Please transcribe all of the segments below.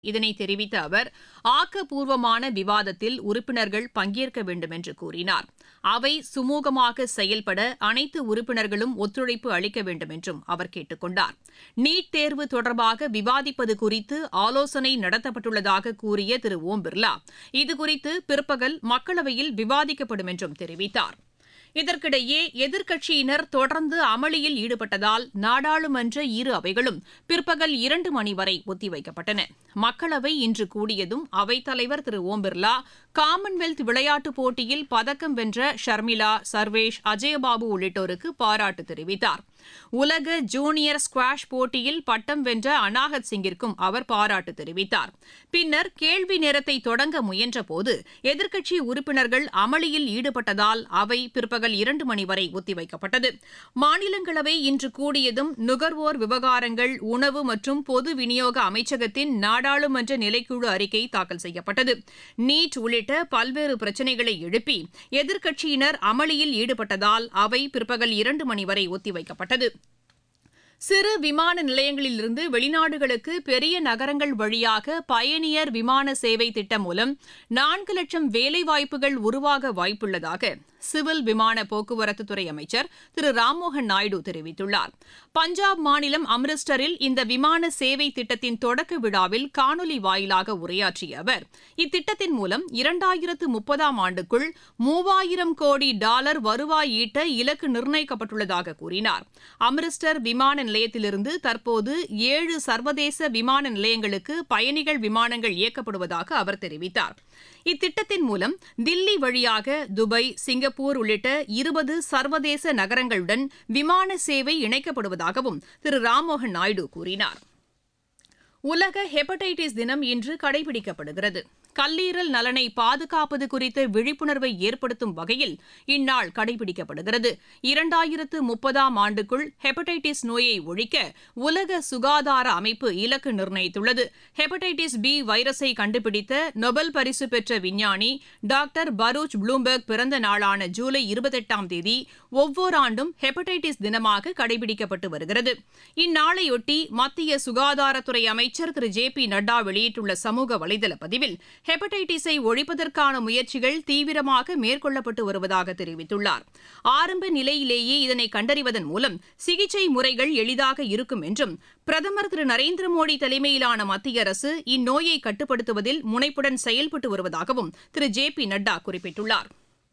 இதனை தெரிவித்த அவர் ஆக்கப்பூர்வமான விவாதத்தில் உறுப்பினர்கள் பங்கேற்க வேண்டும் என்று கூறினார் அவை சுமூகமாக செயல்பட அனைத்து உறுப்பினர்களும் ஒத்துழைப்பு அளிக்க வேண்டும் என்றும் அவர் கேட்டுக் கொண்டார் நீட் தேர்வு தொடர்பாக விவாதிப்பது குறித்து ஆலோசனை நடத்தப்பட்டுள்ளதாக கூறிய திரு ஓம் பிர்லா இதுகுறித்து பிற்பகல் மக்களவையில் விவாதிக்கப்படும் என்றும் தெரிவித்தார் இதற்கிடையே எதிர்க்கட்சியினர் தொடர்ந்து அமளியில் ஈடுபட்டதால் நாடாளுமன்ற இரு அவைகளும் பிற்பகல் இரண்டு மணி வரை ஒத்திவைக்கப்பட்டன மக்களவை இன்று கூடியதும் அவைத்தலைவர் திரு ஓம் பிர்லா காமன்வெல்த் விளையாட்டுப் போட்டியில் பதக்கம் வென்ற ஷர்மிளா சர்வேஷ் அஜயபாபு உள்ளிட்டோருக்கு பாராட்டு தெரிவித்தார் உலக ஜூனியர் ஸ்குவாஷ் போட்டியில் பட்டம் வென்ற அனாகத் சிங்கிற்கும் அவர் பாராட்டு தெரிவித்தார் பின்னர் கேள்வி நேரத்தை தொடங்க முயன்றபோது எதிர்க்கட்சி உறுப்பினர்கள் அமளியில் ஈடுபட்டதால் அவை பிற்பகல் இரண்டு மணி வரை ஒத்திவைக்கப்பட்டது மாநிலங்களவை இன்று கூடியதும் நுகர்வோர் விவகாரங்கள் உணவு மற்றும் பொது விநியோக அமைச்சகத்தின் நாடாளுமன்ற நிலைக்குழு அறிக்கை தாக்கல் செய்யப்பட்டது நீட் உள்ளிட்ட பல்வேறு பிரச்சினைகளை எழுப்பி எதிர்க்கட்சியினர் அமளியில் ஈடுபட்டதால் அவை பிற்பகல் இரண்டு மணி வரை ஒத்திவைக்கப்பட்டது சிறு விமான நிலையங்களிலிருந்து வெளிநாடுகளுக்கு பெரிய நகரங்கள் வழியாக பயணியர் விமான சேவை திட்டம் மூலம் நான்கு லட்சம் வேலைவாய்ப்புகள் உருவாக வாய்ப்புள்ளதாக சிவில் விமான போக்குவரத்துத்துறை அமைச்சர் திரு ராம்மோகன் நாயுடு தெரிவித்துள்ளார் பஞ்சாப் மாநிலம் அம்ரிஸ்டரில் இந்த விமான சேவை திட்டத்தின் தொடக்க விழாவில் காணொலி வாயிலாக உரையாற்றிய அவர் இத்திட்டத்தின் மூலம் இரண்டாயிரத்து முப்பதாம் ஆண்டுக்குள் மூவாயிரம் கோடி டாலர் வருவாய் ஈட்ட இலக்கு நிர்ணயிக்கப்பட்டுள்ளதாக கூறினார் அம்ரிஸ்டர் விமான நிலையத்திலிருந்து தற்போது ஏழு சர்வதேச விமான நிலையங்களுக்கு பயணிகள் விமானங்கள் இயக்கப்படுவதாக அவர் தெரிவித்தார் இத்திட்டத்தின் மூலம் தில்லி வழியாக துபாய் சிங்கப்பூர் உள்ளிட்ட இருபது சர்வதேச நகரங்களுடன் விமான சேவை இணைக்கப்படுவதாகவும் திரு ராம்மோகன் நாயுடு கூறினார் உலக ஹெப்படைட்டிஸ் தினம் இன்று கடைபிடிக்கப்படுகிறது கல்லீரல் நலனை பாதுகாப்பது குறித்த விழிப்புணர்வை ஏற்படுத்தும் வகையில் இந்நாள் கடைபிடிக்கப்படுகிறது இரண்டாயிரத்து முப்பதாம் ஆண்டுக்குள் ஹெப்படைட்டிஸ் நோயை ஒழிக்க உலக சுகாதார அமைப்பு இலக்கு நிர்ணயித்துள்ளது ஹெப்படைட்டிஸ் பி வைரஸை கண்டுபிடித்த நொபல் பரிசு பெற்ற விஞ்ஞானி டாக்டர் பரூச் ப்ளூம்பெர்க் பிறந்த நாளான ஜூலை இருபத்தெட்டாம் தேதி ஒவ்வொரு ஆண்டும் ஹெப்படைட்டிஸ் தினமாக கடைபிடிக்கப்பட்டு வருகிறது இந்நாளையொட்டி மத்திய சுகாதாரத்துறை அமைச்சர் திரு ஜே பி நட்டா வெளியிட்டுள்ள சமூக வலைதள பதிவில் ஹெப்படைட்டிஸை ஒழிப்பதற்கான முயற்சிகள் தீவிரமாக மேற்கொள்ளப்பட்டு வருவதாக தெரிவித்துள்ளார் ஆரம்ப நிலையிலேயே இதனை கண்டறிவதன் மூலம் சிகிச்சை முறைகள் எளிதாக இருக்கும் என்றும் பிரதமர் திரு நரேந்திர மோடி தலைமையிலான மத்திய அரசு இந்நோயை கட்டுப்படுத்துவதில் முனைப்புடன் செயல்பட்டு வருவதாகவும் திரு ஜே பி நட்டா குறிப்பிட்டுள்ளார்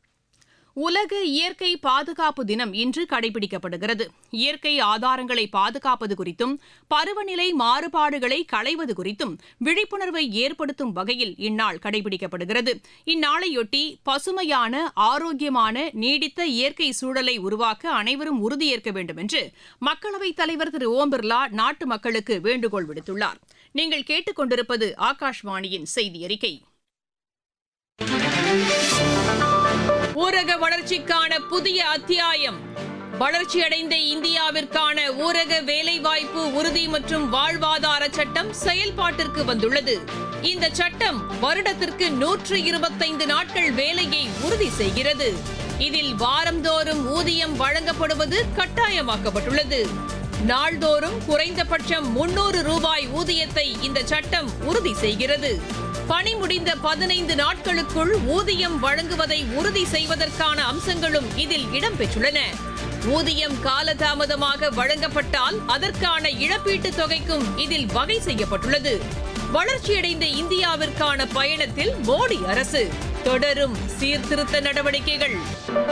உலக இயற்கை பாதுகாப்பு தினம் இன்று கடைபிடிக்கப்படுகிறது இயற்கை ஆதாரங்களை பாதுகாப்பது குறித்தும் பருவநிலை மாறுபாடுகளை களைவது குறித்தும் விழிப்புணர்வை ஏற்படுத்தும் வகையில் இந்நாள் கடைபிடிக்கப்படுகிறது இந்நாளையொட்டி பசுமையான ஆரோக்கியமான நீடித்த இயற்கை சூழலை உருவாக்க அனைவரும் உறுதியேற்க வேண்டும் என்று மக்களவைத் தலைவர் திரு ஓம் பிர்லா நாட்டு மக்களுக்கு வேண்டுகோள் விடுத்துள்ளார் நீங்கள் கேட்டுக்கொண்டிருப்பது ஆகாஷ்வாணியின் செய்தி அறிக்கை ஊரக வளர்ச்சிக்கான புதிய அத்தியாயம் வளர்ச்சியடைந்த இந்தியாவிற்கான ஊரக வேலைவாய்ப்பு உறுதி மற்றும் வாழ்வாதார சட்டம் செயல்பாட்டிற்கு வந்துள்ளது இந்த சட்டம் வருடத்திற்கு நூற்று இருபத்தைந்து நாட்கள் வேலையை உறுதி செய்கிறது இதில் வாரந்தோறும் ஊதியம் வழங்கப்படுவது கட்டாயமாக்கப்பட்டுள்ளது நாள்தோறும் குறைந்தபட்சம் முன்னூறு ரூபாய் ஊதியத்தை இந்த சட்டம் உறுதி செய்கிறது பணி முடிந்த பதினைந்து நாட்களுக்குள் ஊதியம் வழங்குவதை உறுதி செய்வதற்கான அம்சங்களும் இதில் இடம்பெற்றுள்ளன ஊதியம் காலதாமதமாக வழங்கப்பட்டால் அதற்கான இழப்பீட்டுத் தொகைக்கும் இதில் வகை செய்யப்பட்டுள்ளது வளர்ச்சியடைந்த இந்தியாவிற்கான பயணத்தில் மோடி அரசு தொடரும் சீர்திருத்த நடவடிக்கைகள்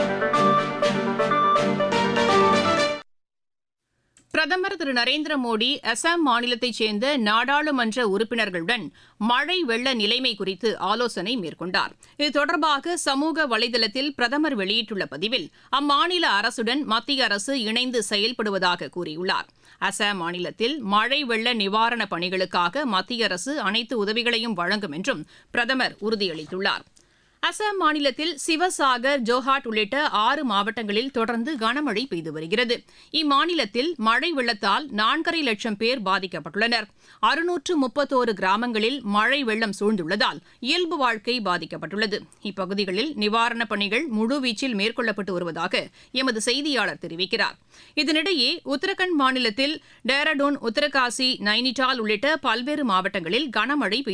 பிரதமர் திரு நரேந்திர மோடி அசாம் மாநிலத்தைச் சேர்ந்த நாடாளுமன்ற உறுப்பினர்களுடன் மழை வெள்ள நிலைமை குறித்து ஆலோசனை மேற்கொண்டார் இது தொடர்பாக சமூக வலைதளத்தில் பிரதமர் வெளியிட்டுள்ள பதிவில் அம்மாநில அரசுடன் மத்திய அரசு இணைந்து செயல்படுவதாக கூறியுள்ளார் அசாம் மாநிலத்தில் மழை வெள்ள நிவாரணப் பணிகளுக்காக மத்திய அரசு அனைத்து உதவிகளையும் வழங்கும் என்றும் பிரதமர் உறுதியளித்துள்ளார் அசாம் மாநிலத்தில் சிவசாகர் ஜோஹாட் உள்ளிட்ட ஆறு மாவட்டங்களில் தொடர்ந்து கனமழை பெய்து வருகிறது இம்மாநிலத்தில் மழை வெள்ளத்தால் நான்கரை லட்சம் பேர் பாதிக்கப்பட்டுள்ளனர் அறுநூற்று முப்பத்தோரு கிராமங்களில் மழை வெள்ளம் சூழ்ந்துள்ளதால் இயல்பு வாழ்க்கை பாதிக்கப்பட்டுள்ளது இப்பகுதிகளில் நிவாரணப் பணிகள் முழுவீச்சில் மேற்கொள்ளப்பட்டு வருவதாக எமது செய்தியாளர் தெரிவிக்கிறார் இதனிடையே உத்தரகண்ட் மாநிலத்தில் டேராடூன் உத்தரகாசி நைனிடால் உள்ளிட்ட பல்வேறு மாவட்டங்களில் கனமழை பெய்து